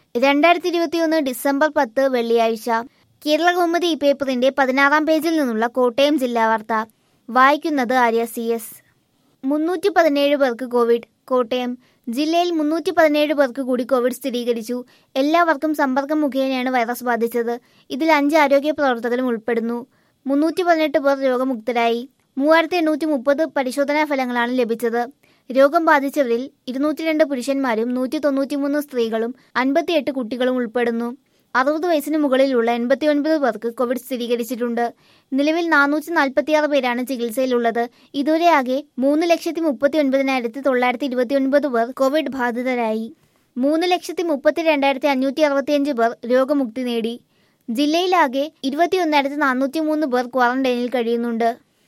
രണ്ടായിരത്തി ഇരുപത്തിയൊന്ന് ഡിസംബർ പത്ത് വെള്ളിയാഴ്ച കേരള കൗമുദി ഈ പേപ്പറിന്റെ പതിനാറാം പേജിൽ നിന്നുള്ള കോട്ടയം ജില്ലാ വാർത്ത വായിക്കുന്നത് ആര്യ സി എസ് മുന്നൂറ്റി പതിനേഴ് പേർക്ക് കോവിഡ് കോട്ടയം ജില്ലയിൽ മുന്നൂറ്റി പതിനേഴ് പേർക്ക് കൂടി കോവിഡ് സ്ഥിരീകരിച്ചു എല്ലാവർക്കും സമ്പർക്കം മുഖേനയാണ് വൈറസ് ബാധിച്ചത് ഇതിൽ അഞ്ച് ആരോഗ്യ പ്രവർത്തകരും ഉൾപ്പെടുന്നു മുന്നൂറ്റി പതിനെട്ട് പേർ രോഗമുക്തരായി മൂവായിരത്തി എണ്ണൂറ്റി മുപ്പത് പരിശോധനാ ഫലങ്ങളാണ് ലഭിച്ചത് രോഗം ബാധിച്ചവരിൽ ഇരുന്നൂറ്റി രണ്ട് പുരുഷന്മാരും നൂറ്റി തൊണ്ണൂറ്റിമൂന്ന് സ്ത്രീകളും അൻപത്തിയെട്ട് കുട്ടികളും ഉൾപ്പെടുന്നു അറുപത് വയസ്സിന് മുകളിലുള്ള എൺപത്തിയൊൻപത് പേർക്ക് കോവിഡ് സ്ഥിരീകരിച്ചിട്ടുണ്ട് നിലവിൽ നാനൂറ്റി നാൽപ്പത്തിയാറ് പേരാണ് ചികിത്സയിലുള്ളത് ഇതുവരെ ആകെ മൂന്ന് ലക്ഷത്തി മുപ്പത്തി ഒൻപതിനായിരത്തി തൊള്ളായിരത്തി ഇരുപത്തി ഒൻപത് പേർ കോവിഡ് ബാധിതരായി മൂന്ന് ലക്ഷത്തി മുപ്പത്തി രണ്ടായിരത്തി അഞ്ഞൂറ്റി അറുപത്തിയഞ്ച് പേർ രോഗമുക്തി നേടി ജില്ലയിലാകെ ഇരുപത്തിയൊന്നായിരത്തി നാനൂറ്റി മൂന്ന് പേർ ക്വാറന്റൈനിൽ കഴിയുന്നുണ്ട്